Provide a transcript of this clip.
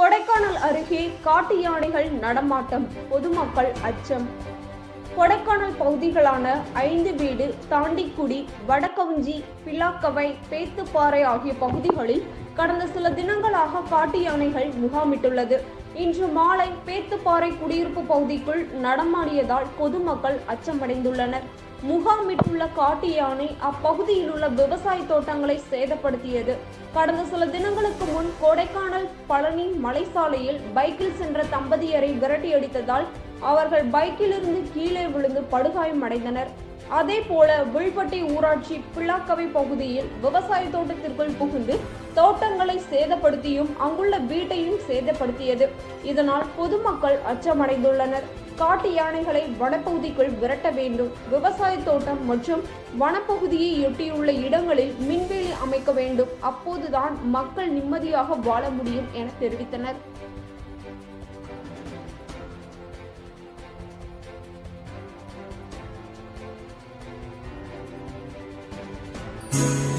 கொடைக்கானல் அருகே காட்டு யானைகள் நடமாட்டம் பொதுமக்கள் அச்சம் கொடைக்கானல் பகுதிகளான ஐந்து வீடு தாண்டிக்குடி வடக்கவுஞ்சி பிலாக்கவை பேத்துப்பாறை ஆகிய பகுதிகளில் கடந்த சில தினங்களாக காட்டு யானைகள் முகாமிட்டுள்ளது இன்று மாலை பேத்துப்பாறை குடியிருப்பு பகுதிக்குள் நடமாடியதால் பொதுமக்கள் அச்சமடைந்துள்ளனர் முகாமிட்டுள்ள காட்டு யானை அப்பகுதியில் உள்ள விவசாய தோட்டங்களை சேதப்படுத்தியது கடந்த சில தினங்களுக்கு முன் கொடைக்கானல் பழனி மலைசாலையில் பைக்கில் சென்ற தம்பதியரை விரட்டியடித்ததால் அவர்கள் பைக்கிலிருந்து கீழே விழுந்து படுகாயம் அடைந்தனர் அதே போல வில்பட்டி ஊராட்சி பிள்ளாக்கவை பகுதியில் விவசாய தோட்டத்திற்குள் புகுந்து தோட்டங்களை சேதப்படுத்தியும் அங்குள்ள வீட்டையும் சேதப்படுத்தியது இதனால் பொதுமக்கள் அச்சமடைந்துள்ளனர் காட்டு யானைகளை வனப்பகுதிக்குள் விரட்ட வேண்டும் விவசாய தோட்டம் மற்றும் வனப்பகுதியை ஒட்டியுள்ள இடங்களில் மின்வேலி அமைக்க வேண்டும் அப்போதுதான் மக்கள் நிம்மதியாக வாழ முடியும் என தெரிவித்தனர் Thank